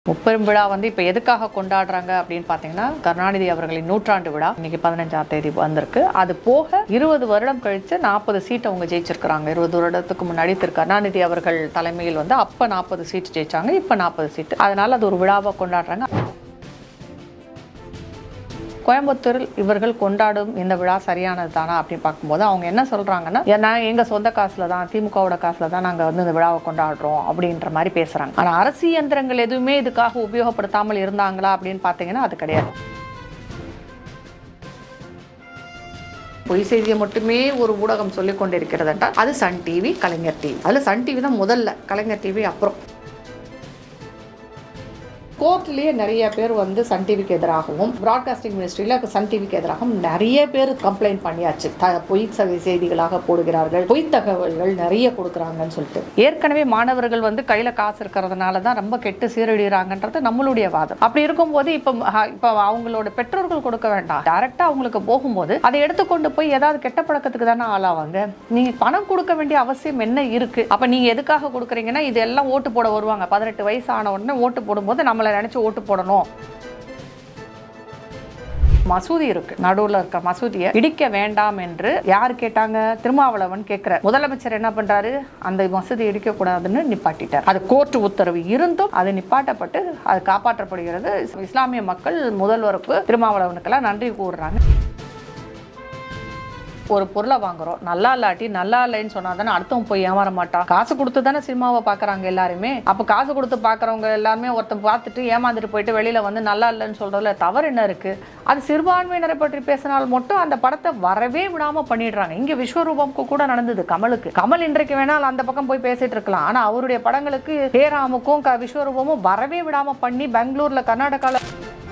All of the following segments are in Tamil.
முப்பெரும் விழா வந்து இப்போ எதுக்காக கொண்டாடுறாங்க அப்படின்னு பார்த்தீங்கன்னா கருணாநிதி அவர்களின் நூற்றாண்டு விழா இன்னைக்கு பதினஞ்சாம் தேதி வந்திருக்கு அது போக இருபது வருடம் கழிச்சு நாற்பது சீட் அவங்க ஜெயிச்சிருக்கிறாங்க இருபது வருடத்துக்கு முன்னாடி திரு கருணாநிதி அவர்கள் தலைமையில் வந்து அப்போ நாற்பது சீட் ஜெயிச்சாங்க இப்போ நாற்பது சீட் அதனால அது ஒரு விழாவை கொண்டாடுறாங்க கோயம்புத்தூரில் இவர்கள் கொண்டாடும் இந்த விழா சரியானது தானா அப்படின்னு பார்க்கும்போது அவங்க என்ன சொல்றாங்கன்னா நான் எங்க சொந்த காசுல தான் திமுகவோட காசுல தான் நாங்க வந்து இந்த விழாவை கொண்டாடுறோம் அப்படின்ற மாதிரி பேசுறாங்க ஆனா அரசு இயந்திரங்கள் எதுவுமே இதுக்காக உபயோகப்படுத்தாமல் இருந்தாங்களா அப்படின்னு பார்த்தீங்கன்னா அது கிடையாது பொய் செய்தியை மட்டுமே ஒரு ஊடகம் சொல்லிக் கொண்டிருக்கிறது என்றால் அது சன் டிவி கலைஞர் டிவி அதில் சன் டிவி தான் முதல்ல கலைஞர் டிவி அப்புறம் கோர்ட்லேயே நிறைய பேர் வந்து சன் டிவிக்கு எதிராகவும் ப்ராட்காஸ்டிங் மினிஸ்ட்ரியில் சன் டிவிக்கு எதிராகவும் நிறைய பேர் கம்ப்ளைண்ட் பண்ணியாச்சு த பொய் ச- செய்திகளாக போடுகிறார்கள் பொய் தகவல்கள் நிறைய கொடுக்குறாங்கன்னு சொல்லிட்டு ஏற்கனவே மாணவர்கள் வந்து கையில் காசு இருக்கிறதுனால தான் ரொம்ப கெட்டு சீரழிகிறாங்கன்றது நம்மளுடைய வாதம் அப்படி இருக்கும்போது இப்போ இப்போ அவங்களோட பெற்றோர்கள் கொடுக்க வேண்டாம் டைரெக்டாக அவங்களுக்கு போகும்போது அதை எடுத்துக்கொண்டு போய் ஏதாவது கெட்ட பழக்கத்துக்கு தானே ஆளாவாங்க நீங்கள் பணம் கொடுக்க வேண்டிய அவசியம் என்ன இருக்கு அப்போ நீங்கள் எதுக்காக கொடுக்குறீங்கன்னா இதெல்லாம் ஓட்டு போட வருவாங்க பதினெட்டு வயசு ஆன உடனே ஓட்டு போடும்போது நம்மளை நினச்சி ஓட்டு போடணும் மசூதி இருக்கு நடுவுல இருக்க மசூதியை இடிக்க வேண்டாம் என்று யார் கேட்டாங்க திருமாவளவன் கேட்கிற முதலமைச்சர் என்ன பண்றாரு அந்த மசூதி இடிக்க கூடாதுன்னு நிப்பாட்டிட்டார் அது கோர்ட் உத்தரவு இருந்தும் அது நிப்பாட்டப்பட்டு அது காப்பாற்றப்படுகிறது இஸ்லாமிய மக்கள் முதல்வருக்கு திருமாவளவனுக்கெல்லாம் நன்றி கூறுறாங்க ஒரு பொருளை வாங்குறோம் நல்லா இல்லாட்டி நல்லா இல்லைன்னு சொன்னா தானே அடுத்தவன் போய் ஏமாற மாட்டான் காசு கொடுத்து தானே சினிமாவை பார்க்கறாங்க எல்லாருமே அப்போ காசு கொடுத்து பார்க்கறவங்க எல்லாருமே ஒருத்தன் பார்த்துட்டு ஏமாந்துட்டு போயிட்டு வெளியில வந்து நல்லா இல்லைன்னு சொல்றதுல தவறு என்ன இருக்கு அது சிறுபான்மையினரை பற்றி பேசினால் மட்டும் அந்த படத்தை வரவே விடாம பண்ணிடுறாங்க இங்க விஸ்வரூபம்க்கு கூட நடந்தது கமலுக்கு கமல் இன்றைக்கு வேணால் அந்த பக்கம் போய் பேசிட்டு இருக்கலாம் ஆனா அவருடைய படங்களுக்கு ஹேராமுக்கும் க- விஸ்வரூபமும் வரவே விடாம பண்ணி பெங்களூர்ல கர்நாடகால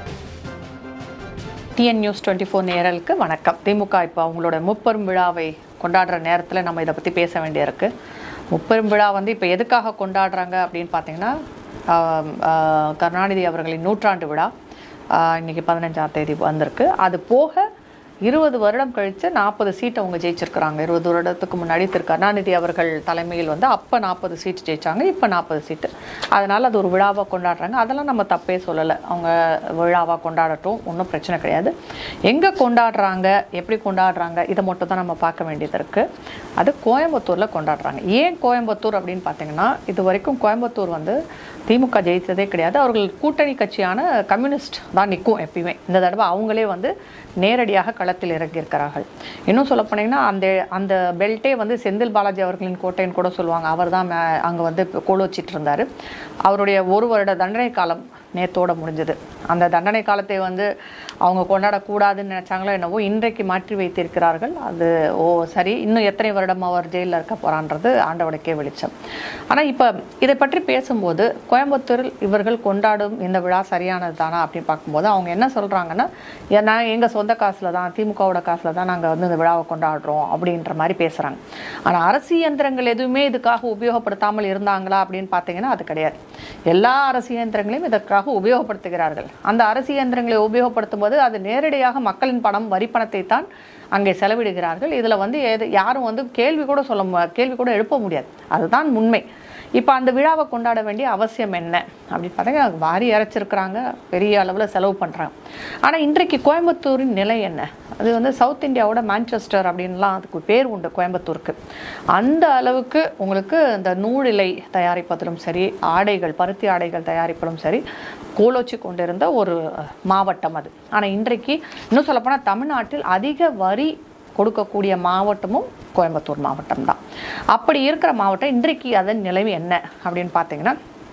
டிஎன் நியூஸ் டுவெண்ட்டி ஃபோர் நேரலுக்கு வணக்கம் திமுக இப்போ அவங்களோட முப்பெரும் விழாவை கொண்டாடுற நேரத்தில் நம்ம இதை பற்றி பேச வேண்டியிருக்கு முப்பெரும் விழா வந்து இப்போ எதுக்காக கொண்டாடுறாங்க அப்படின்னு பார்த்தீங்கன்னா ஆம், ஆ, கருணாநிதி அவர்களின் நூற்றாண்டு விழா ஆ, இன்னைக்கு பதினஞ்சாம் தேதி வந்திருக்கு அது போக இருபது வருடம் கழித்து நாற்பது சீட் அவங்க ஜெயிச்சிருக்கிறாங்க இருபது வருடத்துக்கு முன்னாடி திரு கருணாநிதி அவர்கள் தலைமையில் வந்து அப்போ நாற்பது சீட் ஜெயிச்சாங்க இப்போ நாற்பது சீட்டு அதனால் அது ஒரு விழாவாக கொண்டாடுறாங்க அதெல்லாம் நம்ம தப்பே சொல்லலை அவங்க விழாவாக கொண்டாடட்டும் ஒன்றும் பிரச்சனை கிடையாது எங்கே கொண்டாடுறாங்க எப்படி கொண்டாடுறாங்க இதை மட்டும் தான் நம்ம பார்க்க வேண்டியது இருக்குது அது கோயம்புத்தூரில் கொண்டாடுறாங்க ஏன் கோயம்புத்தூர் அப்படின்னு பார்த்தீங்கன்னா இது வரைக்கும் கோயம்புத்தூர் வந்து திமுக ஜெயித்ததே கிடையாது அவர்கள் கூட்டணி கட்சியான கம்யூனிஸ்ட் தான் நிற்கும் எப்பயுமே இந்த தடவை அவங்களே வந்து நேரடியாக களத்தில் இறங்கியிருக்கிறார்கள் இன்னும் சொல்ல போனீங்கன்னா அந்த அந்த பெல்ட்டே வந்து செந்தில் பாலாஜி அவர்களின் கோட்டைன்னு கூட சொல்லுவாங்க அவர் தான் அங்கே வந்து கோல் வச்சிட்டு இருந்தார் அவருடைய ஒரு வருட தண்டனை காலம் நேத்தோட முடிஞ்சது அந்த தண்டனை காலத்தை வந்து அவங்க கொண்டாடக்கூடாதுன்னு நினச்சாங்களோ என்னவோ இன்றைக்கு மாற்றி வைத்திருக்கிறார்கள் அது ஓ சரி இன்னும் எத்தனை வருடம் அவர் ஜெயிலில் இருக்க போகிறான்றது ஆண்டவனுக்கே வெளிச்சம் ஆனால் இப்போ இதை பற்றி பேசும்போது கோயம்புத்தூரில் இவர்கள் கொண்டாடும் இந்த விழா சரியானது தானா அப்படின்னு பார்க்கும்போது அவங்க என்ன சொல்கிறாங்கன்னா நான் எங்கள் சொந்த காசில் தான் திமுகவோட காசில் தான் நாங்கள் வந்து இந்த விழாவை கொண்டாடுறோம் அப்படின்ற மாதிரி பேசுகிறாங்க ஆனால் அரசு இயந்திரங்கள் எதுவுமே இதுக்காக உபயோகப்படுத்தாமல் இருந்தாங்களா அப்படின்னு பார்த்தீங்கன்னா அது கிடையாது எல்லா அரசு இயந்திரங்களையும் இதற்காக உபயோகப்படுத்துகிறார்கள் அந்த அரசு இயந்திரங்களை உபயோகப்படுத்தும் போது அது நேரடியாக மக்களின் பணம் வரி பணத்தை தான் அங்கே செலவிடுகிறார்கள் இதில் வந்து எது யாரும் வந்து கேள்வி கூட சொல்ல மு- கேள்வி கூட எழுப்ப முடியாது அதுதான் உண்மை இப்போ அந்த விழாவை கொண்டாட வேண்டிய அவசியம் என்ன அப்படின்னு பார்த்தீங்கன்னா வாரி இறைச்சிருக்கிறாங்க பெரிய அளவில் செலவு பண்ணுறாங்க ஆனால் இன்றைக்கு கோயம்புத்தூரின் நிலை என்ன அது வந்து சவுத் இந்தியாவோட மான்செஸ்டர் அப்படின்லாம் அதுக்கு பேர் உண்டு கோயம்புத்தூருக்கு அந்த அளவுக்கு உங்களுக்கு இந்த நூலிலை தயாரிப்பதிலும் சரி ஆடைகள் பருத்தி ஆடைகள் தயாரிப்பதிலும் சரி கோலோச்சி கொண்டிருந்த ஒரு மாவட்டம் அது ஆனால் இன்றைக்கு இன்னும் சொல்லப்போனால் தமிழ்நாட்டில் அதிக வரி கொடுக்கக்கூடிய மாவட்டமும் கோயம்புத்தூர் மாவட்டம் தான் அப்படி இருக்கிற மாவட்டம் இன்றைக்கு அதன் நிலைமை என்ன அப்படின்னு பார்த்தீங்கன்னா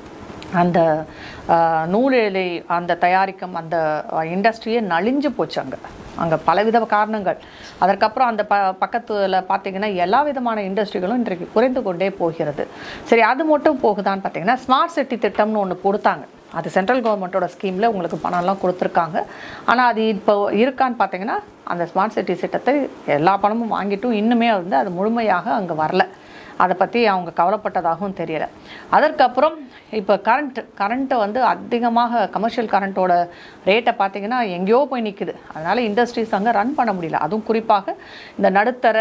அந்த ஆஹ், நூலிழை அந்த தயாரிக்கும் அந்த இண்டஸ்ட்ரியே நலிஞ்சு போச்சு அங்கே அங்கே பலவித காரணங்கள் அதற்கப்புறம் அந்த ப பக்கத்தில் பார்த்தீங்கன்னா எல்லா விதமான இண்டஸ்ட்ரிகளும் இன்றைக்கு குறைந்து கொண்டே போகிறது சரி அது மட்டும் போகுதான்னு பார்த்தீங்கன்னா ஸ்மார்ட் சிட்டி திட்டம்னு ஒன்று கொடுத்தாங்க அது சென்ட்ரல் கவர்மெண்ட்டோட ஸ்கீமில் உங்களுக்கு பணம்லாம் கொடுத்துருக்காங்க ஆனால் அது இப்போ இருக்கான்னு பார்த்தீங்கன்னா அந்த ஸ்மார்ட் சிட்டி திட்டத்தை எல்லா பணமும் வாங்கிட்டும் இன்னுமே வந்து அது முழுமையாக அங்கே வரல அதை பற்றி அவங்க கவலைப்பட்டதாகவும் தெரியலை அதற்கப்புறம் இப்போ கரண்ட் கரண்ட்டை வந்து அதிகமாக கமர்ஷியல் கரண்ட்டோட ரேட்டை பார்த்தீங்கன்னா எங்கேயோ போய் நிற்குது அதனால் இண்டஸ்ட்ரீஸ் அங்கே ரன் பண்ண முடியல அதுவும் குறிப்பாக இந்த நடுத்தர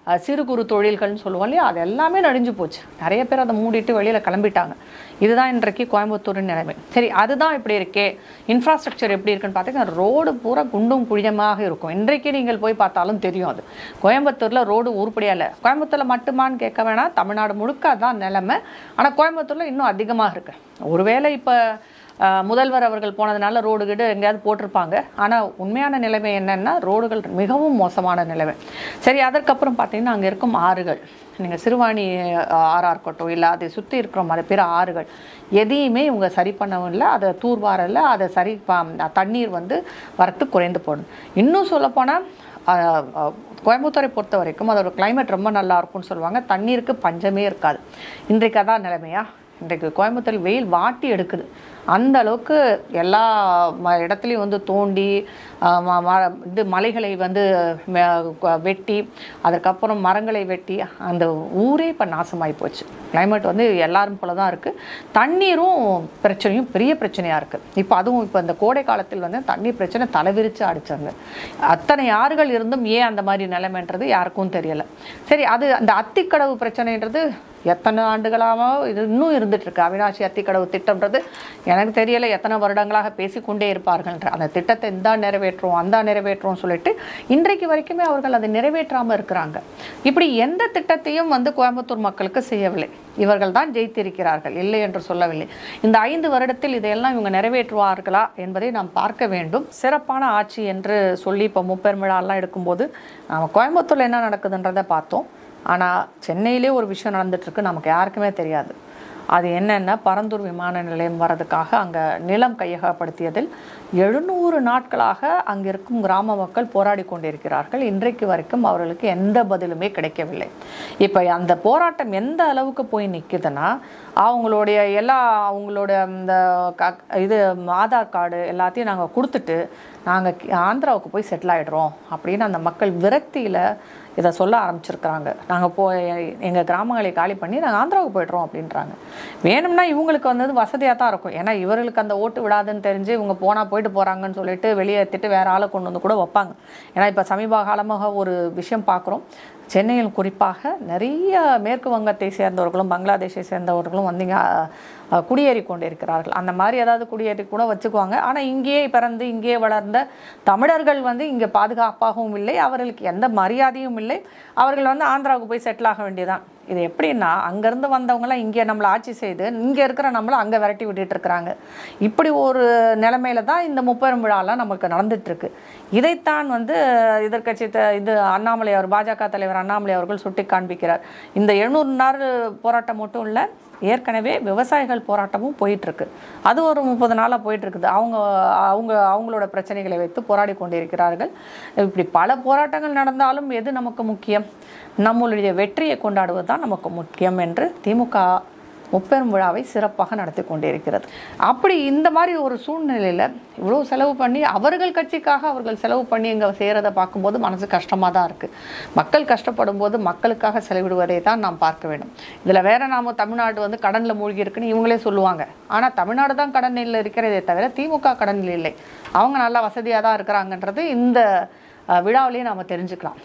அஹ், சிறு குறு தொழில்கள்னு சொல்லுவோம் இல்லையா அது எல்லாமே நடிஞ்சு போச்சு நிறைய பேர் அதை மூடிட்டு வெளியில் கிளம்பிட்டாங்க இதுதான் இன்றைக்கு கோயம்புத்தூரின் நிலைமை சரி அதுதான் இப்படி இருக்கே இன்ஃப்ராஸ்ட்ரக்சர் எப்படி இருக்குன்னு பார்த்தீங்கன்னா ரோடு பூரா குண்டும் குழியமாக இருக்கும் இன்றைக்கு நீங்கள் போய் பார்த்தாலும் தெரியும் அது கோயம்புத்தூரில் ரோடு உருப்படியாக இல்லை கோயம்புத்தூரில் மட்டுமான்னு கேட்க வேணாம் தமிழ்நாடு முழுக்க அதான் நிலைமை ஆனால் கோயம்புத்தூரில் இன்னும் அதிகமாக இருக்கு ஒருவேளை இப்போ அஹ், முதல்வர் அவர்கள் போனதுனால ரோடு கீடு எங்கேயாவது போட்டிருப்பாங்க ஆனால் உண்மையான நிலைமை என்னன்னா ரோடுகள் மிகவும் மோசமான நிலைமை சரி அதற்கப்புறம் பார்த்தீங்கன்னா அங்கே இருக்கும் ஆறுகள் நீங்கள் சிறுவாணி அஹ், ஆறா இருக்கட்டும் இல்லை அதை சுற்றி இருக்கிற மாதிரி பிற ஆறுகள் எதையுமே இவங்க சரி பண்ணவும் இல்லை அதை தூர்வாரல அதை சரி ப- தண்ணீர் வந்து வரத்து குறைந்து போடும் இன்னும் சொல்லப்போனால் ஆஹ் ஆஹ் கோயம்புத்தூரை பொறுத்த வரைக்கும் அதோட climate ரொம்ப நல்லா இருக்கும்னு சொல்லுவாங்க தண்ணீருக்கு பஞ்சமே இருக்காது இன்றைக்கு அதான் நிலைமையா இன்றைக்கு கோயம்புத்தூர் வெயில் வாட்டி எடுக்குது அந்த அளவுக்கு எல்லா ம- இடத்துலையும் வந்து தோண்டி ஆஹ் ம- ம- இது மலைகளை வந்து ம- க- வெட்டி அதுக்கப்புறம் மரங்களை வெட்டி அந்த ஊரே இப்போ நாசமாகி போச்சு climate வந்து எல்லாரும் போல தான் இருக்குது தண்ணீரும் பிரச்சனையும் பெரிய பிரச்சனையாக இருக்குது இப்போ அதுவும் இப்போ இந்த கோடை காலத்தில் வந்து தண்ணீர் பிரச்சனை தலைவிரிச்சு அடிச்சாங்க அத்தனை ஆறுகள் இருந்தும் ஏன் அந்த மாதிரி நிலைமைன்றது யாருக்கும் தெரியல சரி அது அந்த அத்திக்கடவு பிரச்சனைன்றது எத்தனை ஆண்டுகளாக இது இன்னும் இருந்துட்டு இருக்கு அவினாசி அத்திக்கடவு திட்டம்ன்றது எனக்கு தெரியல எத்தனை வருடங்களாக பேசிக்கொண்டே இருப்பார்கள்ன்ற அந்த திட்டத்தை இந்தா நிறைவேற்றுவோம் அந்த நிறைவேற்றுவோம் சொல்லிட்டு இன்றைக்கு வரைக்குமே அவர்கள் அதை நிறைவேற்றாமல் இருக்கிறாங்க இப்படி எந்த திட்டத்தையும் வந்து கோயம்புத்தூர் மக்களுக்கு செய்யவில்லை இவர்கள் தான் ஜெயித்திருக்கிறார்கள் இல்லை என்று சொல்லவில்லை இந்த ஐந்து வருடத்தில் இதையெல்லாம் இவங்க நிறைவேற்றுவார்களா என்பதை நாம் பார்க்க வேண்டும் சிறப்பான ஆட்சி என்று சொல்லி இப்போ முப்பெருமிழாலாம் எடுக்கும்போது நம்ம கோயம்புத்தூர்ல என்ன நடக்குதுன்றதை பார்த்தோம் ஆனால் சென்னையிலே ஒரு விஷயம் நடந்துட்டு இருக்கு நமக்கு யாருக்குமே தெரியாது அது என்னென்ன பரந்தூர் விமான நிலையம் வர்றதுக்காக அங்கே நிலம் கையகப்படுத்தியதில் எழுநூறு நாட்களாக அங்கே இருக்கும் கிராம மக்கள் போராடி கொண்டிருக்கிறார்கள் இன்றைக்கு வரைக்கும் அவர்களுக்கு எந்த பதிலுமே கிடைக்கவில்லை இப்போ அந்த போராட்டம் எந்த அளவுக்கு போய் நிற்குதுன்னா அவங்களுடைய எல்லா அவங்களோட இந்த க- இது ஆதார் கார்டு எல்லாத்தையும் நாங்கள் கொடுத்துட்டு நாங்கள் ஆந்திராவுக்கு போய் செட்டில் ஆகிடுறோம் அப்படின்னு அந்த மக்கள் விரக்தியில் இதை சொல்ல ஆரம்பிச்சிருக்கிறாங்க நாங்கள் போ எங்கள் கிராமங்களை காலி பண்ணி நாங்கள் ஆந்திராவுக்கு போய்ட்றோம் அப்படின்றாங்க வேணும்னா இவங்களுக்கு வந்தது வசதியாக தான் இருக்கும் ஏன்னா இவர்களுக்கு அந்த ஓட்டு விடாதுன்னு தெரிஞ்சு இவங்க போனால் போயிட்டு போகிறாங்கன்னு சொல்லிட்டு வெளியேற்றிட்டு வேற ஆளை கொண்டு வந்து கூட வைப்பாங்க ஏன்னா இப்போ சமீப காலமாக ஒரு விஷயம் பார்க்குறோம் சென்னையில் குறிப்பாக நிறைய மேற்கு வங்கத்தை சேர்ந்தவர்களும் பங்களாதேஷை சேர்ந்தவர்களும் வந்து இங்கே அஹ், குடியேறி கொண்டிருக்கிறார்கள் அந்த மாதிரி ஏதாவது குடியேறி கூட வச்சுக்குவாங்க ஆனால் இங்கேயே பிறந்து இங்கேயே வளர்ந்த தமிழர்கள் வந்து இங்கே பாதுகாப்பாகவும் இல்லை அவர்களுக்கு எந்த மரியாதையும் இல்லை அவர்கள் வந்து ஆந்திராவுக்கு போய் செட்டில் ஆக வேண்டியதான் இது எப்படின்னா அங்கேருந்து வந்தவங்களாம் இங்கே நம்மளை ஆட்சி செய்து இங்கே இருக்கிற நம்மளை அங்கே விரட்டி விட்டுட்டு இருக்கிறாங்க இப்படி ஒரு நிலைமையில தான் இந்த முப்பெரும் விழாலாம் நமக்கு நடந்துட்டு இருக்கு இதைத்தான் வந்து எதிர்க்கட்சி த- இது அண்ணாமலை அவர் பாஜக தலைவர் அண்ணாமலை அவர்கள் சுட்டி காண்பிக்கிறார் இந்த எழுநூறு நாள் போராட்டம் மட்டும் இல்லை ஏற்கனவே விவசாயிகள் போராட்டமும் போயிட்டு இருக்கு அது ஒரு முப்பது நாளாக போயிட்டு இருக்குது அவங்க அவங்க அவங்களோட பிரச்சனைகளை வைத்து போராடி கொண்டிருக்கிறார்கள் இப்படி பல போராட்டங்கள் நடந்தாலும் எது நமக்கு முக்கியம் நம்மளுடைய வெற்றியை கொண்டாடுவது தான் நமக்கு முக்கியம் என்று திமுக முப்பெரும் விழாவை சிறப்பாக நடத்தி கொண்டிருக்கிறது அப்படி இந்த மாதிரி ஒரு சூழ்நிலையில் இவ்வளோ செலவு பண்ணி அவர்கள் கட்சிக்காக அவர்கள் செலவு பண்ணி இங்கே செய்கிறத பார்க்கும்போது மனசு கஷ்டமாக தான் இருக்குது மக்கள் கஷ்டப்படும் போது மக்களுக்காக செலவிடுவதை தான் நாம் பார்க்க வேண்டும் இதில் வேற நாம தமிழ்நாடு வந்து கடனில் மூழ்கி இருக்குன்னு இவங்களே சொல்லுவாங்க ஆனால் தமிழ்நாடு தான் கடனில் இருக்கிறதே தவிர திமுக கடனில் இல்லை அவங்க நல்லா வசதியாக தான் இருக்கிறாங்கன்றது இந்த அஹ், விழாவிலேயே நாம் தெரிஞ்சுக்கலாம்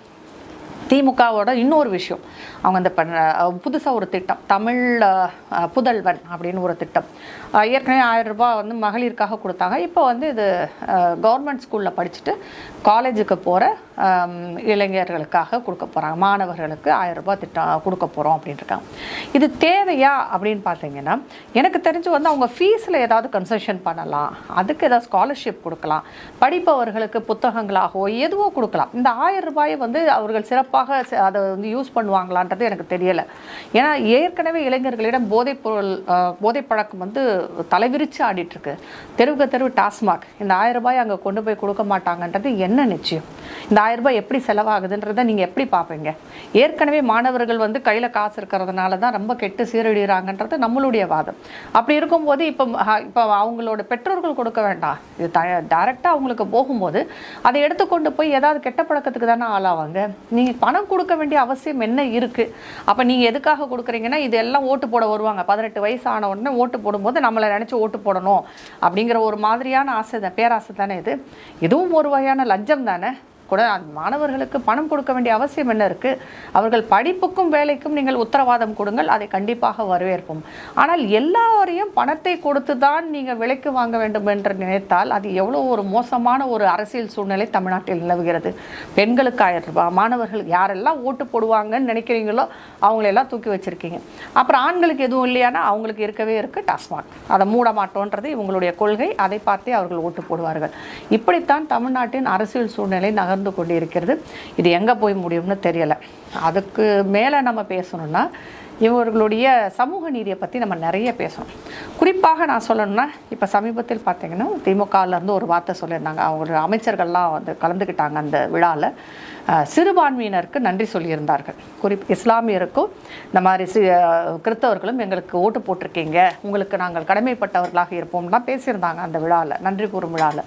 திமுகவோட இன்னொரு விஷயம் அவங்க இந்த புதுசாக ஒரு திட்டம் தமிழ் அஹ், அஹ், புதல்வன் அப்படின்னு ஒரு திட்டம் அஹ், ஏற்கனவே ஆயிரம் ரூபாய் வந்து மகளிருக்காக கொடுத்தாங்க இப்போ வந்து இது கவர்மெண்ட் ஸ்கூலில் படிச்சுட்டு காலேஜுக்கு போகிற இளைஞர்களுக்காக கொடுக்க போகிறாங்க மாணவர்களுக்கு ஆயிரம் ரூபாய் திட்டம் கொடுக்க போகிறோம் அப்படின்னு இருக்காங்க இது தேவையா அப்படின்னு பார்த்தீங்கன்னா எனக்கு தெரிஞ்சு வந்து அவங்க ஃபீஸில் ஏதாவது கன்செஷன் பண்ணலாம் அதுக்கு ஏதாவது ஸ்காலர்ஷிப் கொடுக்கலாம் படிப்பவர்களுக்கு புத்தகங்களாகவோ எதுவோ கொடுக்கலாம் இந்த ஆயிரம் ரூபாயை வந்து அவர்கள் சிறப்பாக செ- அதை வந்து யூஸ் பண்ணுவாங்களான்றது எனக்கு தெரியலை ஏன்னா ஏற்கனவே இளைஞர்களிடம் போதைப் பொருள் அஹ், போதைப் பழக்கம் வந்து தலைவிரிச்சு ஆடிட்டு இருக்கு தெருவுக்கு தெருவு டாஸ்மாக் இந்த ஆயிரம் ரூபாய் அங்கே கொண்டு போய் கொடுக்க மாட்டாங்கன்றது என்ன நிச்சயம் இந்த ஆயிரம் ரூபாய் எப்படி செலவாகுதுன்றதை நீங்கள் எப்படி பார்ப்பீங்க ஏற்கனவே மாணவர்கள் வந்து கையில் காசு இருக்கிறதுனால தான் ரொம்ப கெட்டு சீரழிகிறாங்கன்றது நம்மளுடைய வாதம் அப்படி இருக்கும்போது இப்போ இப்போ அவங்களோட பெற்றோர்கள் கொடுக்க வேண்டாம் இது த டைரெக்டாக அவங்களுக்கு போகும்போது அதை எடுத்துக்கொண்டு போய் ஏதாவது கெட்ட பழக்கத்துக்கு தானே ஆளாவாங்க நீங்கள் பணம் கொடுக்க வேண்டிய அவசியம் என்ன இருக்குது அப்போ நீங்கள் எதுக்காக கொடுக்குறீங்கன்னா இது எல்லாம் ஓட்டு போட வருவாங்க பதினெட்டு வயசு ஆன உடனே ஓட்டு போடும்போது நம்மளை நினச்சி ஓட்டு போடணும் அப்படிங்கிற ஒரு மாதிரியான ஆசை தான் பேராசை தானே இது இதுவும் ஒரு வகையான லஞ்சம் தானே கூட அந்த மாணவர்களுக்கு பணம் கொடுக்க வேண்டிய அவசியம் என்ன இருக்குது அவர்கள் படிப்புக்கும் வேலைக்கும் நீங்கள் உத்தரவாதம் கொடுங்கள் அதை கண்டிப்பாக வரவேற்போம் ஆனால் எல்லாரையும் பணத்தை கொடுத்து தான் நீங்கள் விலைக்கு வாங்க வேண்டும் என்று நினைத்தால் அது எவ்வளோ ஒரு மோசமான ஒரு அரசியல் சூழ்நிலை தமிழ்நாட்டில் நிலவுகிறது பெண்களுக்கு ஆயிரம் ரூபாய் மாணவர்கள் யாரெல்லாம் ஓட்டு போடுவாங்கன்னு நினைக்கிறீங்களோ அவங்களெல்லாம் தூக்கி வச்சிருக்கீங்க அப்புறம் ஆண்களுக்கு எதுவும் இல்லையானா அவங்களுக்கு இருக்கவே இருக்குது டாஸ்மாக் அதை மூட மாட்டோன்றது இவங்களுடைய கொள்கை அதை பார்த்தே அவர்கள் ஓட்டு போடுவார்கள் இப்படித்தான் தமிழ்நாட்டின் அரசியல் சூழ்நிலை நகர்ந்து கொண்டு இருக்கிறது இது எங்கே போய் முடியும்னு தெரியலை அதுக்கு மேலே நம்ம பேசணும்னா இவர்களுடைய சமூக நீதியை பற்றி நம்ம நிறைய பேசணும் குறிப்பாக நான் சொல்லணும்னா இப்போ சமீபத்தில் பார்த்தீங்கன்னா திமுகலேருந்து ஒரு வார்த்தை சொல்லியிருந்தாங்க அவங்க அமைச்சர்கள்லாம் வந்து கலந்துக்கிட்டாங்க அந்த விழாவில் அஹ், சிறுபான்மையினருக்கு நன்றி சொல்லியிருந்தார்கள் குறிப் இஸ்லாமியருக்கும் இந்த மாதிரி சி அஹ், கிறிஸ்தவர்களும் எங்களுக்கு ஓட்டு போட்டிருக்கீங்க உங்களுக்கு நாங்கள் கடமைப்பட்டவர்களாக இருப்போம்லாம் பேசியிருந்தாங்க அந்த விழாவில் நன்றி கூறும் விழாவில்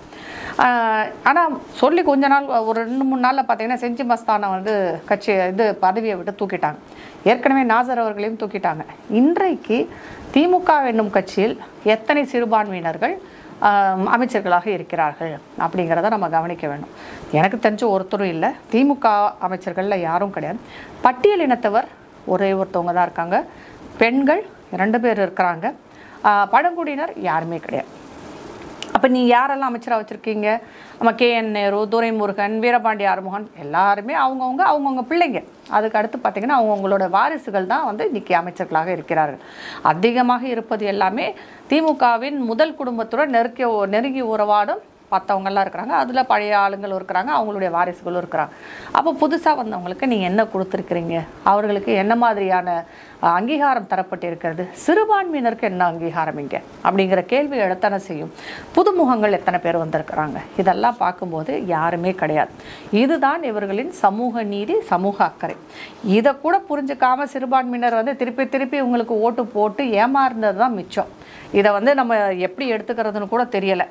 ஆனால் சொல்லி கொஞ்ச நாள் ஒரு ரெண்டு மூணு நாளில் பார்த்தீங்கன்னா செஞ்சி மஸ்தானை வந்து கட்சி இது பதவியை விட்டு தூக்கிட்டாங்க ஏற்கனவே நாசர் அவர்களையும் தூக்கிட்டாங்க இன்றைக்கு திமுக என்னும் கட்சியில் எத்தனை சிறுபான்மையினர்கள் ஆம், அமைச்சர்களாக இருக்கிறார்கள் அப்படிங்கிறத நம்ம கவனிக்க வேண்டும் எனக்கு தெரிஞ்ச ஒருத்தரும் இல்லை திமுக அமைச்சர்களில் யாரும் கிடையாது பட்டியலினத்தவர் ஒரே ஒருத்தவங்க தான் இருக்காங்க பெண்கள் ரெண்டு பேர் இருக்கிறாங்க ஆ, பழங்குடியினர் யாருமே கிடையாது அப்போ நீ யாரெல்லாம் அமைச்சராக வச்சுருக்கீங்க நம்ம கே என் நேரு துரைமுருகன் வீரபாண்டி ஆறுமுகன் எல்லாருமே அவங்கவுங்க அவங்கவுங்க பிள்ளைங்க அதுக்கு அடுத்து பார்த்திங்கன்னா அவங்கவுங்களோட வாரிசுகள் தான் வந்து இன்றைக்கி அமைச்சர்களாக இருக்கிறார்கள் அதிகமாக இருப்பது எல்லாமே திமுகவின் முதல் குடும்பத்துடன் நெருக்கிய நெருங்கி உறவாடும் மற்றவங்கெல்லாம் இருக்கிறாங்க அதில் பழைய ஆளுங்களும் இருக்கிறாங்க அவங்களுடைய வாரிசுகளும் இருக்கிறாங்க அப்போ புதுசாக வந்தவங்களுக்கு நீங்கள் என்ன கொடுத்துருக்குறீங்க அவர்களுக்கு என்ன மாதிரியான அஹ், அங்கீகாரம் தரப்பட்டிருக்கிறது சிறுபான்மையினருக்கு என்ன அங்கீகாரம் இங்கே அப்படிங்கிற கேள்வி எத்தனை செய்யும் புதுமுகங்கள் எத்தனை பேர் வந்திருக்கிறாங்க இதெல்லாம் பார்க்கும்போது யாருமே கிடையாது இதுதான் இவர்களின் சமூக நீதி சமூக அக்கறை இதை கூட புரிஞ்சுக்காம சிறுபான்மையினர் வந்து திருப்பி திருப்பி உங்களுக்கு ஓட்டு போட்டு ஏமாறுனது தான் மிச்சம் இதை வந்து நம்ம எப்படி எடுத்துக்கிறதுன்னு கூட தெரியலை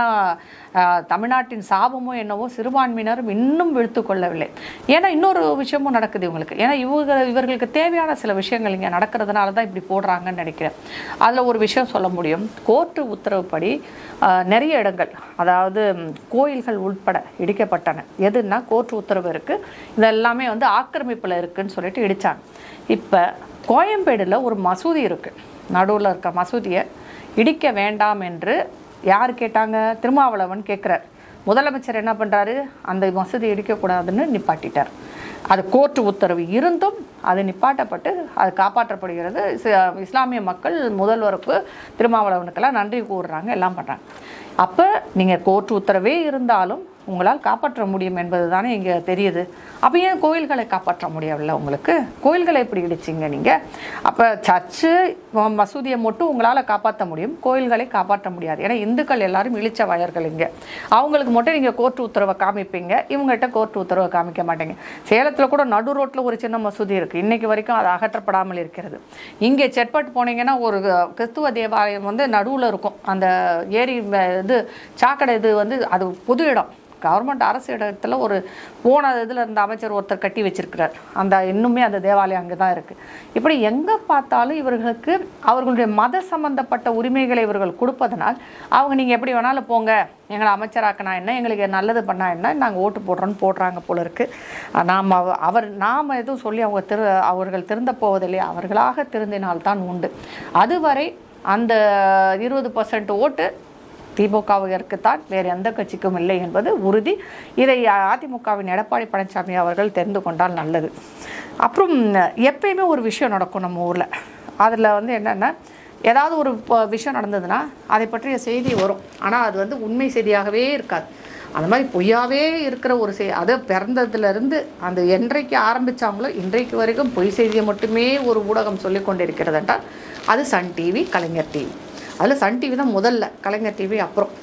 ஆனால் தமிழ்நாட்டின் சாபமோ என்னவோ சிறுபான்மையினரும் இன்னும் விழுத்து கொள்ளவில்லை ஏன்னா இன்னொரு விஷயமும் நடக்குது இவங்களுக்கு ஏன்னா இவங்க இவர்களுக்கு தேவையான சில விஷயங்கள் இங்கே நடக்கிறதுனால தான் இப்படி போடுறாங்கன்னு நினைக்கிறேன் அதில் ஒரு விஷயம் சொல்ல முடியும் கோர்ட்டு உத்தரவுப்படி ஆஹ், நிறைய இடங்கள் அதாவது ம், கோயில்கள் உட்பட இடிக்கப்பட்டன எதுன்னா கோர்ட்டு உத்தரவு இருக்குது இது எல்லாமே வந்து ஆக்கிரமிப்பில் இருக்குன்னு சொல்லிட்டு இடித்தாங்க இப்போ கோயம்பேடில் ஒரு மசூதி இருக்குது நடுவில் இருக்க மசூதியை இடிக்க வேண்டாம் என்று யார் கேட்டாங்க திருமாவளவன் கேட்குறார் முதலமைச்சர் என்ன பண்ணுறாரு அந்த மசூதி இடிக்கக்கூடாதுன்னு நிப்பாட்டிட்டார் அது கோர்ட்டு உத்தரவு இருந்தும் அது நிப்பாட்டப்பட்டு அது காப்பாற்றப்படுகிறது இஸ்- இஸ்லாமிய மக்கள் முதல்வருக்கு திருமாவளவனுக்கெல்லாம் நன்றி கூறுறாங்க எல்லாம் பண்ணுறாங்க அப்போ நீங்கள் கோர்ட்டு உத்தரவே இருந்தாலும் உங்களால் காப்பாற்ற முடியும் என்பது தானே இங்கே தெரியுது அப்போ ஏன் கோயில்களை காப்பாற்ற முடியவில்லை உங்களுக்கு கோயில்களை எப்படி இடிச்சிங்க நீங்கள் அப்போ சர்ச்சு ம- மசூதியை மட்டும் உங்களால் காப்பாற்ற முடியும் கோயில்களை காப்பாற்ற முடியாது ஏன்னா இந்துக்கள் எல்லாரும் இழிச்ச வயர்கள் இங்கே அவங்களுக்கு மட்டும் நீங்கள் கோர்ட்டு உத்தரவை காமிப்பீங்க இவங்ககிட்ட கோர்ட்டு உத்தரவை காமிக்க மாட்டீங்க சேலத்தில் கூட நடு ரோட்டில் ஒரு சின்ன மசூதி இருக்குது இன்னைக்கு வரைக்கும் அது அகற்றப்படாமல் இருக்கிறது இங்கே செட்பட் போனீங்கன்னா ஒரு கிறிஸ்துவ தேவாலயம் வந்து நடுவில் இருக்கும் அந்த ஏரி ம- இது சாக்கடை இது வந்து அது பொது இடம் கவர்மெண்ட் அரசு இடத்துல ஒரு போன இதில் இருந்த அமைச்சர் ஒருத்தர் கட்டி வச்சிருக்கிறார் அந்த இன்னுமே அந்த தேவாலயம் அங்கே தான் இருக்குது இப்படி எங்கே பார்த்தாலும் இவர்களுக்கு அவர்களுடைய மத சம்பந்தப்பட்ட உரிமைகளை இவர்கள் கொடுப்பதனால் அவங்க நீங்கள் எப்படி வேணாலும் போங்க எங்களை அமைச்சராக்கினா என்ன எங்களுக்கு நல்லது பண்ணா என்ன நாங்கள் ஓட்டு போடுறோன்னு போடுறாங்க போல இருக்குது நாம் அவ- அவர் நாம் எதுவும் சொல்லி அவங்க திரு அவர்கள் திருந்த போவதில்லை அவர்களாக திருந்தினால்தான் உண்டு அதுவரை அந்த இருபது பர்சன்ட் ஓட்டு திமுகவிற்குத்தான் வேறு எந்த கட்சிக்கும் இல்லை என்பது உறுதி இதை அதிமுகவின் எடப்பாடி பழனிசாமி அவர்கள் தெரிந்து கொண்டால் நல்லது அப்புறம் எப்பயுமே ஒரு விஷயம் நடக்கும் நம்ம ஊரில் அதில் வந்து என்னென்னா ஏதாவது ஒரு ப- விஷயம் நடந்ததுன்னா அதை பற்றிய செய்தி வரும் ஆனால் அது வந்து உண்மை செய்தியாகவே இருக்காது அந்த மாதிரி பொய்யாவே இருக்கிற ஒரு செய் அது பிறந்ததுலேருந்து அந்த என்றைக்கு ஆரம்பித்தாங்களோ இன்றைக்கு வரைக்கும் பொய் செய்தியை மட்டுமே ஒரு ஊடகம் சொல்லி கொண்டிருக்கிறது என்றால் அது சன் டிவி கலைஞர் டிவி அதில் சன் டிவி தான் முதல்ல கலைஞர் டிவி அப்புறம்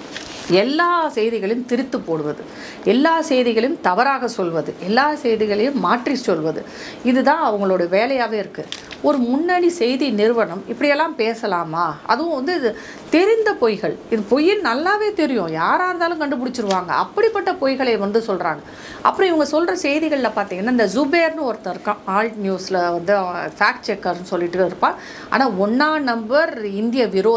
எல்லா செய்திகளையும் திரித்து போடுவது எல்லா செய்திகளையும் தவறாக சொல்வது எல்லா செய்திகளையும் மாற்றி சொல்வது இதுதான் அவங்களோட வேலையாகவே இருக்குது ஒரு முன்னணி செய்தி நிறுவனம் இப்படியெல்லாம் பேசலாமா அதுவும் வந்து இது தெரிந்த பொய்கள் இது பொய்ன்னு நல்லாவே தெரியும் யாராக இருந்தாலும் கண்டுபிடிச்சிருவாங்க அப்படிப்பட்ட பொய்களை வந்து சொல்கிறாங்க அப்புறம் இவங்க சொல்கிற செய்திகளில் பார்த்தீங்கன்னா இந்த ஜுபேர்னு ஒருத்தர் இருக்கான் ஆல்ட் நியூஸில் வந்து ஃபேக்ட் செக்கர்னு சொல்லிட்டு இருப்பான் ஆனால் ஒன்றா நம்பர் இந்திய விரோதி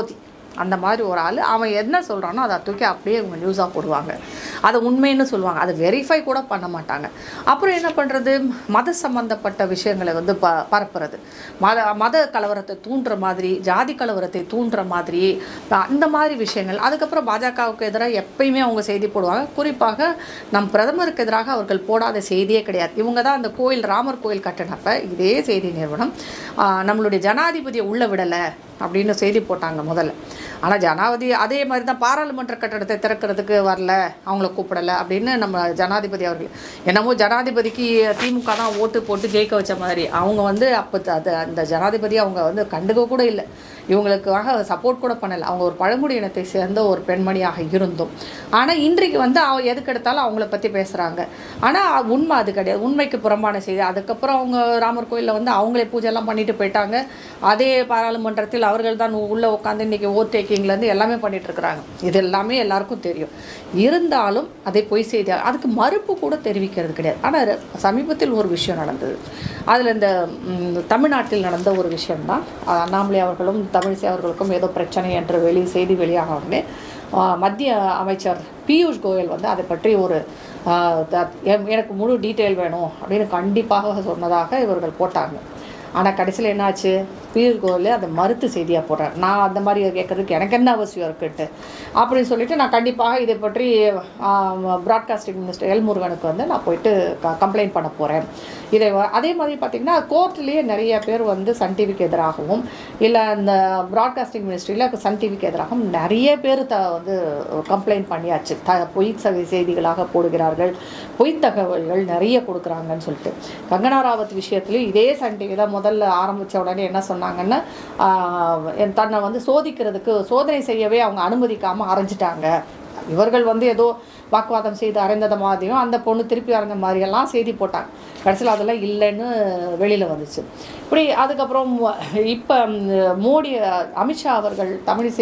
அந்த மாதிரி ஒரு ஆள் அவன் என்ன சொல்கிறானோ அதை தூக்கி அப்படியே இவங்க நியூஸாக போடுவாங்க அதை உண்மைன்னு சொல்லுவாங்க அதை வெரிஃபை கூட பண்ண மாட்டாங்க அப்புறம் என்ன பண்ணுறது மத சம்பந்தப்பட்ட விஷயங்களை வந்து ப பரப்புறது மத மத கலவரத்தை தூண்டுற மாதிரி ஜாதி கலவரத்தை தூண்டுற மாதிரி அந்த மாதிரி விஷயங்கள் அதுக்கப்புறம் பாஜகவுக்கு எதிராக எப்பயுமே அவங்க செய்தி போடுவாங்க குறிப்பாக நம் பிரதமருக்கு எதிராக அவர்கள் போடாத செய்தியே கிடையாது இவங்க தான் அந்த கோயில் ராமர் கோயில் கட்டினப்ப இதே செய்தி நிறுவனம் ஆஹ், நம்மளுடைய ஜனாதிபதியை உள்ள விடலை அப்படின்னு செய்தி போட்டாங்க முதல்ல ஆனால் ஜனாதிபதி அதே மாதிரி தான் பாராளுமன்ற கட்டடத்தை திறக்கிறதுக்கு வரல அவங்கள கூப்பிடலை அப்படின்னு நம்ம ஜனாதிபதி அவர்கள் என்னமோ ஜனாதிபதிக்கு திமுக தான் ஓட்டு போட்டு ஜெயிக்க வச்ச மாதிரி அவங்க வந்து அப்போ அது அந்த ஜனாதிபதி அவங்க வந்து கண்டுக்க கூட இல்லை இவங்களுக்காக சப்போர்ட் கூட பண்ணலை அவங்க ஒரு பழங்குடி இனத்தை சேர்ந்த ஒரு பெண்மணியாக இருந்தும் ஆனால் இன்றைக்கு வந்து அவ எதுக்கு எடுத்தாலும் அவங்கள பற்றி பேசுகிறாங்க ஆனால் உண்மை அது கிடையாது உண்மைக்கு புறம்பான செய்தி அதுக்கப்புறம் அவங்க ராமர் கோயிலில் வந்து அவங்களே பூஜைலாம் பண்ணிட்டு போயிட்டாங்க அதே பாராளுமன்றத்தில் அவர்கள் தான் உள்ளே உட்காந்து இன்றைக்கி ஓட் டேக்கிங்லேருந்து எல்லாமே பண்ணிட்டு இருக்கிறாங்க இது எல்லாமே எல்லாருக்கும் தெரியும் இருந்தாலும் அதை பொய் செய்தி அதுக்கு மறுப்பு கூட தெரிவிக்கிறது கிடையாது ஆனால் சமீபத்தில் ஒரு விஷயம் நடந்தது அதில் இந்த ம், தமிழ்நாட்டில் நடந்த ஒரு விஷயம்தான் அஹ், அண்ணாமலை அவர்களும் தமிழிசை அவர்களுக்கும் ஏதோ பிரச்சனை என்ற வெளி செய்தி வெளியாக உடனே அஹ், மத்திய அமைச்சர் பியூஷ் கோயல் வந்து அதை பற்றி ஒரு அஹ், த- எம்- எனக்கு முழு டீட்டெயில் வேணும் அப்படின்னு கண்டிப்பாக சொன்னதாக இவர்கள் போட்டாங்க ஆனால் கடைசியில் என்னாச்சு பியூஷ் கோயல் அதை மறுத்து செய்தியாக போடுறார் நான் அந்த மாதிரி கேட்கறதுக்கு எனக்கு என்ன அவசியம் இருக்குன்ட்டு அப்படின்னு சொல்லிட்டு நான் கண்டிப்பாக இதை பற்றி ப்ராட்காஸ்டிங் மினிஸ்டர் எல் முருகனுக்கு வந்து நான் போயிட்டு க கம்ப்ளைண்ட் பண்ண போகிறேன் இதை வ- அதே மாதிரி பார்த்திங்கன்னா கோர்ட்லேயே நிறைய பேர் வந்து சன் டிவிக்கு எதிராகவும் இல்லை அந்த ப்ராட்காஸ்டிங் மினிஸ்ட்ரியில் சன் டிவிக்கு எதிராகவும் நிறைய பேர் த வந்து கம்ப்ளைண்ட் பண்ணியாச்சு த பொய் ச- செய்திகளாக போடுகிறார்கள் பொய் தகவல்கள் நிறைய கொடுக்குறாங்கன்னு சொல்லிட்டு கங்கனா ராவத் விஷயத்துலையும் இதே சன் டிவி தான் முதல்ல ஆரம்பித்த உடனே என்ன சொன்னாங்கன்னா ஆஹ், என் தன்னை வந்து சோதிக்கிறதுக்கு சோதனை செய்யவே அவங்க அனுமதிக்காமல் அரைஞ்சிட்டாங்க இவர்கள் வந்து ஏதோ வாக்குவாதம் செய்து அறைந்தத மாதிரியும் அந்த பொண்ணு திருப்பி அறைந்த மாதிரியெல்லாம் செய்தி போட்டாங்க கடைசியில் அதெல்லாம் இல்லைன்னு வெளியில் வந்துச்சு இப்படி அதுக்கப்புறம் இப்போ மோடி அமித்ஷா அவர்கள் தமிழிசை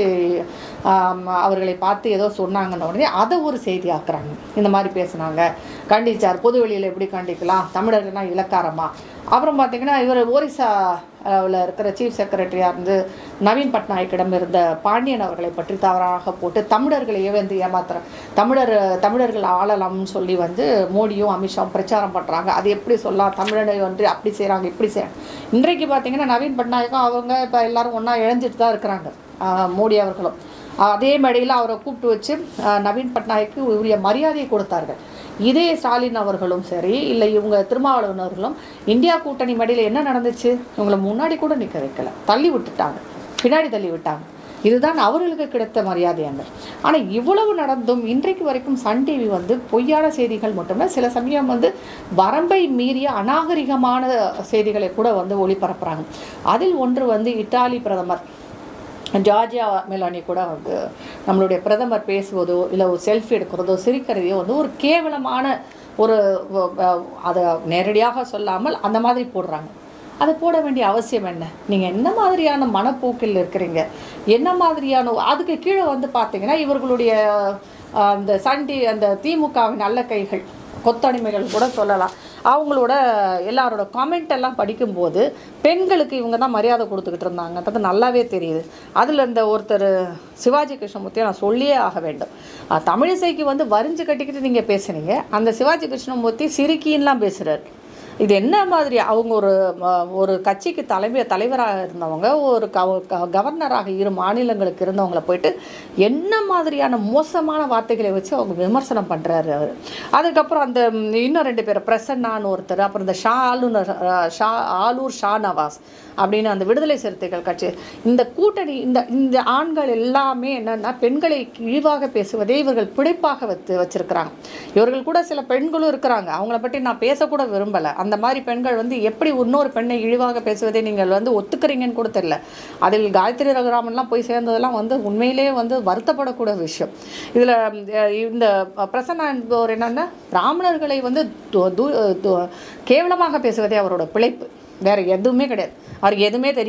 ஆம், அவர்களை பார்த்து ஏதோ சொன்னாங்கன்ன உடனே அதை ஒரு செய்தி ஆக்குறாங்க இந்த மாதிரி பேசுனாங்க கண்டிச்சார் பொது வெளியில் எப்படி கண்டிக்கலாம் தமிழர்கள்னா இலக்காரமா அப்புறம் பார்த்தீங்கன்னா இவர் ஒரிசா வில் இருக்கிற சீஃப் செக்ரட்டரியாக இருந்து நவீன் பட்நாயக்கிடம் இருந்த பாண்டியன் அவர்களை பற்றி தவறாக போட்டு தமிழர்களையே வந்து ஏமாத்துற தமிழர் தமிழர்கள் ஆளலாம்னு சொல்லி வந்து மோடியும் அமித்ஷாவும் பிரச்சாரம் பண்ணுறாங்க அது எப்படி சொல்லலாம் தமிழனை வந்து அப்படி செய்கிறாங்க இப்படி செய்கிறாங்க இன்றைக்கு பார்த்தீங்கன்னா நவீன் பட்நாயக்கும் அவங்க இப்போ எல்லாரும் ஒன்றா இழைஞ்சிட்டு தான் இருக்கிறாங்க ஆஹ் மோடி அவர்களும் அதே மேடையில் அவரை கூப்பிட்டு வச்சு ஆஹ் நவீன் பட்நாயக்கு உரிய மரியாதையை கொடுத்தார்கள் இதே ஸ்டாலின் அவர்களும் சரி இல்லை இவங்க திருமாவளவன் அவர்களும் இந்தியா கூட்டணி மேடையில் என்ன நடந்துச்சு இவங்களை முன்னாடி கூட நிற்க வைக்கல தள்ளி விட்டுட்டாங்க பின்னாடி தள்ளி விட்டாங்க இதுதான் அவர்களுக்கு கிடைத்த மரியாதையாங்க ஆனால் இவ்வளவு நடந்தும் இன்றைக்கு வரைக்கும் சன் டிவி வந்து பொய்யான செய்திகள் மட்டுமே சில சமயம் வந்து வரம்பை மீறிய அநாகரிகமான செய்திகளை கூட வந்து ஒளிபரப்புறாங்க அதில் ஒன்று வந்து இத்தாலி பிரதமர் ஜார்ஜியா மெலானி கூட வந்து நம்மளுடைய பிரதமர் பேசுவதோ இல்லை ஒரு செல்ஃபி எடுக்கிறதோ சிரிக்கிறதையோ வந்து ஒரு கேவலமான ஒரு வ- வ- அதை நேரடியாக சொல்லாமல் அந்த மாதிரி போடுறாங்க அதை போட வேண்டிய அவசியம் என்ன நீங்கள் என்ன மாதிரியான மனப்போக்கில் இருக்கிறீங்க என்ன மாதிரியான அதுக்கு கீழே வந்து பார்த்தீங்கன்னா இவர்களுடைய அஹ், அந்த சண்டி அந்த திமுகவின் நல்ல கைகள் கொத்தடிமைகள் கூட சொல்லலாம் அவங்களோட எல்லாரோட காமெண்ட் எல்லாம் படிக்கும்போது பெண்களுக்கு இவங்க தான் மரியாதை கொடுத்துக்கிட்டு இருந்தாங்கன்றது நல்லாவே தெரியுது அதில் இந்த ஒருத்தர் சிவாஜி கிருஷ்ணமூர்த்தியை நான் சொல்லியே ஆக வேண்டும் அஹ், தமிழிசைக்கு வந்து வரிஞ்சு கட்டிக்கிட்டு நீங்கள் பேசுனீங்க அந்த சிவாஜி கிருஷ்ணமூர்த்தி சிரிக்கின்லாம் பேசுகிறார் இது என்ன மாதிரி அவங்க ஒரு ம- ஒரு கட்சிக்கு தலைமை தலைவராக இருந்தவங்க ஒரு கவ- க- கவர்னராக இரு மாநிலங்களுக்கு இருந்தவங்கள போயிட்டு என்ன மாதிரியான மோசமான வார்த்தைகளை வச்சு அவங்க விமர்சனம் பண்ணுறாரு அவர் அதுக்கப்புறம் அந்த ம், இன்னும் ரெண்டு பேர் பிரசன்னான்னு ஒருத்தர் அப்புறம் இந்த ஷா ஆளுநர் அஹ், ஷா ஆலூர் ஷா நவாஸ் அப்படின்னு அந்த விடுதலை சிறுத்தைகள் கட்சி இந்த கூட்டணி இந்த இந்த ஆண்கள் எல்லாமே என்னன்னா பெண்களை இழிவாக பேசுவதே இவர்கள் பிழைப்பாக வைத்து வச்சிருக்கிறாங்க இவர்கள் கூட சில பெண்களும் இருக்கிறாங்க அவங்கள பற்றி நான் பேசக்கூட விரும்பலை அந்த மாதிரி பெண்கள் வந்து எப்படி இன்னொரு பெண்ணை இழிவாக பேசுவதை நீங்கள் வந்து ஒத்துக்கிறீங்கன்னு கூட தெரியல அதில் காயத்ரி ரகுராமன்லாம் போய் சேர்ந்ததெல்லாம் வந்து உண்மையிலேயே வந்து வருத்தப்படக்கூடிய விஷயம் இதில் இந்த பிரசன்னா என்பவர் என்னன்னா பிராமணர்களை வந்து து- து- து- கேவலமாக பேசுவதே அவரோட பிழைப்பு வேற எதுவுமே கிடையாது அவருக்கு எதுவுமே தெரியாது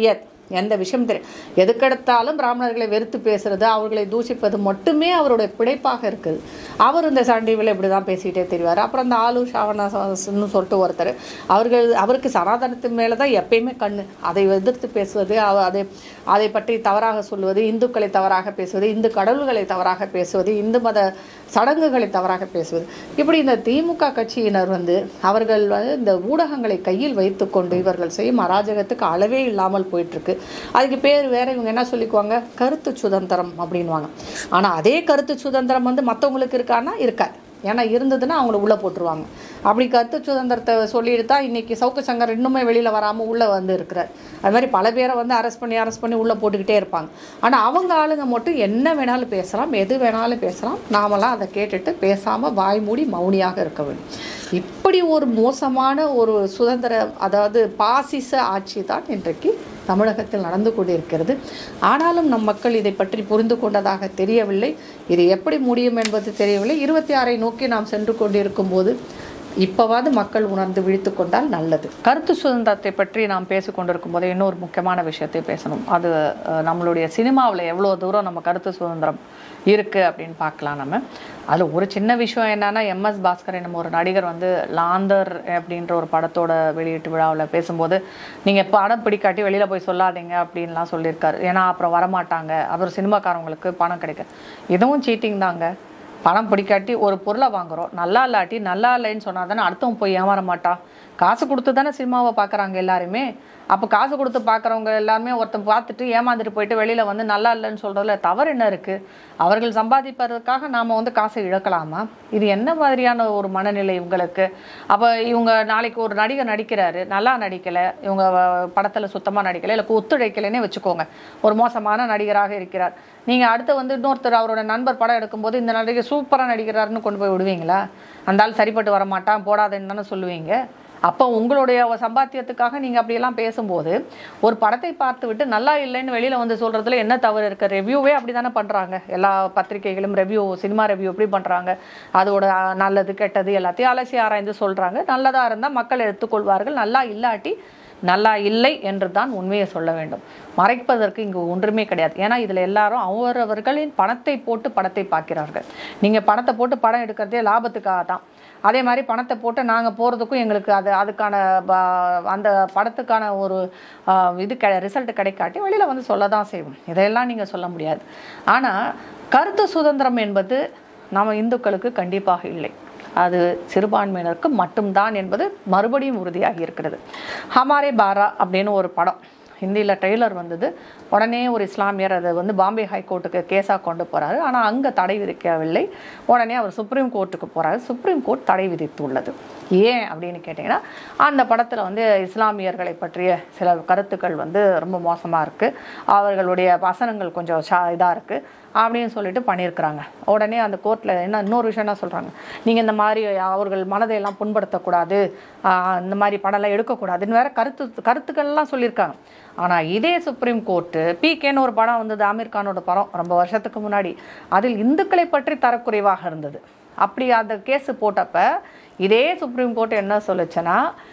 எந்த விஷயம் தெரியும் எதுக்கெடுத்தாலும் பிராமணர்களை வெறுத்து பேசுறது அவர்களை தூஷிப்பது மட்டுமே அவருடைய பிழைப்பாக இருக்குது அவர் இந்த சன் டிவியில் இப்படி தான் பேசிகிட்டே தெரிவார் அப்புறம் அந்த ஆலு ஷாவனாஸ்னு சொல்லிட்டு ஒருத்தர் அவர்கள் அவருக்கு சனாதனத்தின் மேலே தான் எப்பயுமே கண்ணு அதை எதிர்த்து பேசுவது அவ- அதை அதை பற்றி தவறாக சொல்வது இந்துக்களை தவறாக பேசுவது இந்து கடவுள்களை தவறாக பேசுவது இந்து மத சடங்குகளை தவறாக பேசுவது இப்படி இந்த திமுக கட்சியினர் வந்து அவர்கள் வந்து இந்த ஊடகங்களை கையில் வைத்துக்கொண்டு இவர்கள் செய்யும் அராஜகத்துக்கு அளவே இல்லாமல் போயிட்டுருக்கு அதுக்கு பேர் வேற இவங்க என்ன சொல்லிக்குவாங்க கருத்து சுதந்திரம் அப்படின்வாங்க ஆனால் அதே கருத்து சுதந்திரம் வந்து மற்றவங்களுக்கு இருக்கான்னா இருக்காது ஏன்னா இருந்ததுன்னா அவங்கள உள்ளே போட்டுருவாங்க அப்படி கருத்து சுதந்திரத்தை சொல்லிட்டு தான் இன்றைக்கி சவுக்கு சங்கர் இன்னுமே வெளியில் வராமல் உள்ளே வந்து இருக்கிறார் அது மாதிரி பல பேரை வந்து அரெஸ்ட் பண்ணி அரெஸ்ட் பண்ணி உள்ளே போட்டுக்கிட்டே இருப்பாங்க ஆனால் அவங்க ஆளுங்க மட்டும் என்ன வேணாலும் பேசலாம் எது வேணாலும் பேசலாம் நாமெல்லாம் அதை கேட்டுட்டு பேசாமல் வாய் மூடி மௌனியாக இருக்க வேண்டும் இப்படி ஒரு மோசமான ஒரு சுதந்திர அதாவது பாசிச ஆட்சி தான் இன்றைக்கு தமிழகத்தில் நடந்து கொண்டிருக்கிறது ஆனாலும் நம் மக்கள் இதை பற்றி புரிந்து கொண்டதாக தெரியவில்லை இது எப்படி முடியும் என்பது தெரியவில்லை இருபத்தி ஆறை நோக்கி நாம் சென்று கொண்டிருக்கும் போது இப்போவாது மக்கள் உணர்ந்து விழித்து கொண்டால் நல்லது கருத்து சுதந்திரத்தை பற்றி நாம் பேசி கொண்டிருக்கும் போது இன்னொரு முக்கியமான விஷயத்தை பேசணும் அது அஹ், நம்மளுடைய சினிமாவில் எவ்வளோ தூரம் நம்ம கருத்து சுதந்திரம் இருக்குது அப்படின்னு பார்க்கலாம் நம்ம அதில் ஒரு சின்ன விஷயம் என்னன்னா எம்எஸ் பாஸ்கர் நம்ம ஒரு நடிகர் வந்து லாந்தர் அப்படின்ற ஒரு படத்தோட வெளியீட்டு விழாவில் பேசும்போது நீங்கள் படம் பிடிக்காட்டி வெளியில் போய் சொல்லாதீங்க அப்படின்லாம் சொல்லியிருக்காரு ஏன்னா அப்புறம் வரமாட்டாங்க அப்புறம் சினிமாக்காரவங்களுக்கு பணம் கிடைக்கும் இதுவும் சீட்டிங் தாங்க பணம் பிடிக்காட்டி ஒரு பொருளை வாங்குறோம் நல்லா இல்லாட்டி நல்லா இல்லைன்னு சொன்னால் தானே அடுத்தவன் போய் ஏமாற மாட்டா காசு கொடுத்து தானே சினிமாவை பார்க்குறாங்க எல்லாருமே அப்போ காசு கொடுத்து பார்க்குறவங்க எல்லாருமே ஒருத்தன் பார்த்துட்டு ஏமாந்துட்டு போயிட்டு வெளியில் வந்து நல்லா இல்லைன்னு சொல்கிறதுல தவறு என்ன இருக்குது அவர்கள் சம்பாதிப்பதற்காக நாம் வந்து காசை இழக்கலாமா இது என்ன மாதிரியான ஒரு மனநிலை இவங்களுக்கு அப்போ இவங்க நாளைக்கு ஒரு நடிகர் நடிக்கிறாரு நல்லா நடிக்கலை இவங்க படத்தில் சுத்தமாக நடிக்கலை இல்லை ஒத்துழைக்கலைன்னே வச்சுக்கோங்க ஒரு மோசமான நடிகராக இருக்கிறார் நீங்கள் அடுத்து வந்து இன்னொருத்தர் அவரோட நண்பர் படம் எடுக்கும்போது இந்த நடிகர் சூப்பராக நடிக்கிறாருன்னு கொண்டு போய் விடுவீங்களா அந்த ஆள் சரிப்பட்டு வர மாட்டான் போடாதுன்னு தானே சொல்லுவீங்க அப்போ உங்களுடைய சம்பாத்தியத்துக்காக நீங்கள் அப்படியெல்லாம் பேசும்போது ஒரு படத்தை பார்த்து விட்டு நல்லா இல்லைன்னு வெளியில் வந்து சொல்கிறதுல என்ன தவறு இருக்குது ரெவ்யூவே அப்படி தானே பண்ணுறாங்க எல்லா பத்திரிகைகளும் ரெவ்யூ சினிமா ரெவ்யூ எப்படி பண்ணுறாங்க அதோட அஹ், நல்லது கெட்டது எல்லாத்தையும் அலசி ஆராய்ந்து சொல்கிறாங்க நல்லதாக இருந்தால் மக்கள் எடுத்துக்கொள்வார்கள் நல்லா இல்லாட்டி நல்லா இல்லை என்று தான் உண்மையை சொல்ல வேண்டும் மறைப்பதற்கு இங்கு ஒன்றுமே கிடையாது ஏன்னா இதில் எல்லாரும் அவரவர்களின் பணத்தை போட்டு படத்தை பார்க்கிறார்கள் நீங்கள் பணத்தை போட்டு படம் எடுக்கிறதே லாபத்துக்காக தான் அதே மாதிரி பணத்தை போட்டு நாங்கள் போகிறதுக்கும் எங்களுக்கு அது அதுக்கான ப- அந்த படத்துக்கான ஒரு ஆ, இது க ரிசல்ட் கிடைக்காட்டி வெளியில் வந்து சொல்ல தான் செய்வோம் இதையெல்லாம் நீங்கள் சொல்ல முடியாது ஆனால் கருத்து சுதந்திரம் என்பது நம்ம இந்துக்களுக்கு கண்டிப்பாக இல்லை அது சிறுபான்மையினருக்கு மட்டும்தான் என்பது மறுபடியும் உறுதியாகி இருக்கிறது ஹமாரே பாரா அப்படின்னு ஒரு படம் ஹிந்தியில் ட்ரெய்லர் வந்தது உடனே ஒரு இஸ்லாமியர் அதை வந்து பாம்பே ஹைகோர்ட்டுக்கு கேஸாக கொண்டு போகிறாரு ஆனால் அங்கே தடை விதிக்கவில்லை உடனே அவர் சுப்ரீம் கோர்ட்டுக்கு போகிறாரு சுப்ரீம் கோர்ட் தடை விதித்துள்ளது ஏன் அப்படின்னு கேட்டிங்கன்னா அந்த படத்தில் வந்து இஸ்லாமியர்களை பற்றிய சில கருத்துக்கள் வந்து ரொம்ப மோசமாக இருக்குது அவர்களுடைய வசனங்கள் கொஞ்சம் ஷா இதாக இருக்குது அப்படின்னு சொல்லிட்டு பண்ணியிருக்கிறாங்க உடனே அந்த கோர்ட்டில் என்ன இன்னொரு விஷயம் என்ன சொல்கிறாங்க நீங்கள் இந்த மாதிரி அவர்கள் மனதையெல்லாம் புண்படுத்தக்கூடாது ஆஹ் இந்த மாதிரி படம்லாம் எடுக்கக்கூடாதுன்னு வேற கருத்து கருத்துக்கள்லாம் சொல்லியிருக்காங்க ஆனால் இதே சுப்ரீம் கோர்ட்டு பிகேன்னு ஒரு படம் வந்தது ஆமீர் கானோட படம் ரொம்ப வருஷத்துக்கு முன்னாடி அதில் இந்துக்களை பற்றி தரக்குறைவாக இருந்தது அப்படி அந்த கேஸ் போட்டப்ப இதே சுப்ரீம் கோர்ட் என்ன சொல்லுச்சுன்னா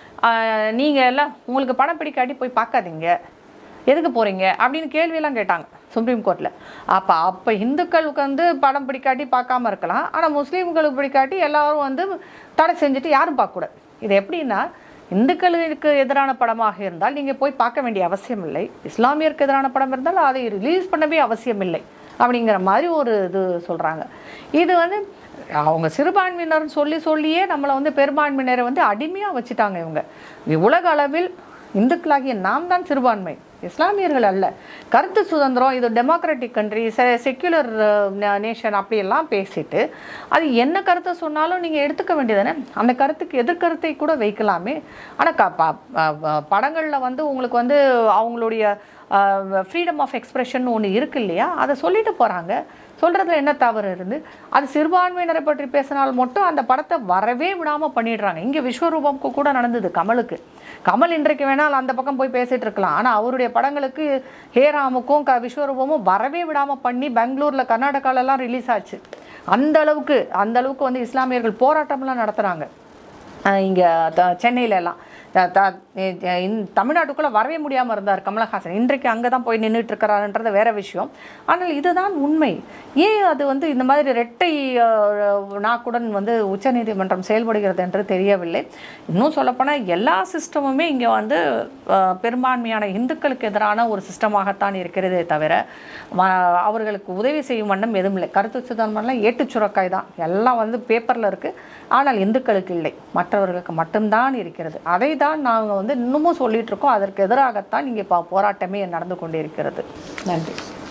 நீங்கள் எல்லாம் உங்களுக்கு படம் பிடிக்காட்டி போய் பார்க்காதீங்க எதுக்கு போகிறீங்க அப்படின்னு கேள்வியெல்லாம் கேட்டாங்க சுப்ரீம் கோர்ட்டில் அப்போ அப்போ இந்துக்களுக்கு வந்து படம் பிடிக்காட்டி பார்க்காம இருக்கலாம் ஆனால் முஸ்லீம்களுக்கு பிடிக்காட்டி எல்லாரும் வந்து தடை செஞ்சுட்டு யாரும் பார்க்கக்கூடாது இது எப்படின்னா இந்துக்களுக்கு எதிரான படமாக இருந்தால் நீங்கள் போய் பார்க்க வேண்டிய அவசியம் இல்லை இஸ்லாமியருக்கு எதிரான படம் இருந்தால் அதை ரிலீஸ் பண்ணவே அவசியம் இல்லை அப்படிங்கிற மாதிரி ஒரு இது சொல்கிறாங்க இது வந்து அவங்க சிறுபான்மையினர்னு சொல்லி சொல்லியே நம்மளை வந்து பெரும்பான்மையினரை வந்து அடிமையாக வச்சுட்டாங்க இவங்க உலக அளவில் இந்துக்களாகிய நாம் தான் சிறுபான்மை இஸ்லாமியர்கள் அல்ல கருத்து சுதந்திரம் இது டெமோக்ராட்டிக் கண்ட்ரி செக்யுலர் நேஷன் அப்படியெல்லாம் பேசிட்டு அது என்ன கருத்தை சொன்னாலும் நீங்கள் எடுத்துக்க வேண்டியதானே அந்த கருத்துக்கு எதிர்கருத்தை கூட வைக்கலாமே ஆனால் க ப- ப- ப- படங்களில் வந்து உங்களுக்கு வந்து அவங்களுடைய ஃப்ரீடம் ஆஃப் எக்ஸ்பிரஷன் ஒன்று இருக்கு இல்லையா அதை சொல்லிட்டு போகிறாங்க சொல்கிறதுல என்ன தவறு இருந்து அது சிறுபான்மையினரை பற்றி பேசினால் மட்டும் அந்த படத்தை வரவே விடாமல் பண்ணிடுறாங்க இங்கே விஸ்வரூபம்க்கு கூட நடந்தது கமலுக்கு கமல் இன்றைக்கு வேணால் அந்த பக்கம் போய் பேசிட்டு இருக்கலாம் ஆனால் அவருடைய படங்களுக்கு ஹேராமுக்கும் க விஸ்வரூபமும் வரவே விடாமல் பண்ணி பெங்களூரில் கர்நாடகாலெல்லாம் ரிலீஸ் ஆச்சு அந்த அளவுக்கு அந்த அளவுக்கு வந்து இஸ்லாமியர்கள் போராட்டம்லாம் நடத்துகிறாங்க இங்கே சென்னையில எல்லாம் த- த- இ- இந்த தமிழ்நாட்டுக்குள்ளே வரவே முடியாமல் இருந்தார் கமலஹாசன் இன்றைக்கு அங்கே தான் போய் நின்றுட்டு இருக்கிறாருன்றது வேற விஷயம் ஆனால் இதுதான் உண்மை ஏன் அது வந்து இந்த மாதிரி இரட்டை அஹ், நாக்குடன் வந்து உச்சநீதிமன்றம் செயல்படுகிறது என்று தெரியவில்லை இன்னும் சொல்லப்போனால் எல்லா சிஸ்டமுமே இங்கே வந்து அஹ், பெரும்பான்மையான இந்துக்களுக்கு எதிரான ஒரு சிஸ்டமாகத்தான் இருக்கிறதே தவிர ம- அவர்களுக்கு உதவி செய்யும் வண்ணம் எதுவும் இல்லை கருத்து சுதந்திரம்லாம் ஏட்டுச் சுரக்காய் தான் எல்லாம் வந்து பேப்பரில் இருக்குது ஆனால் இந்துக்களுக்கு இல்லை மற்றவர்களுக்கு மட்டும்தான் இருக்கிறது அதை தான் நாங்கள் வந்து இன்னமும் சொல்லிட்டு இருக்கோம் அதற்கு எதிராகத்தான் இங்கே பா போராட்டமே நடந்து கொண்டிருக்கிறது நன்றி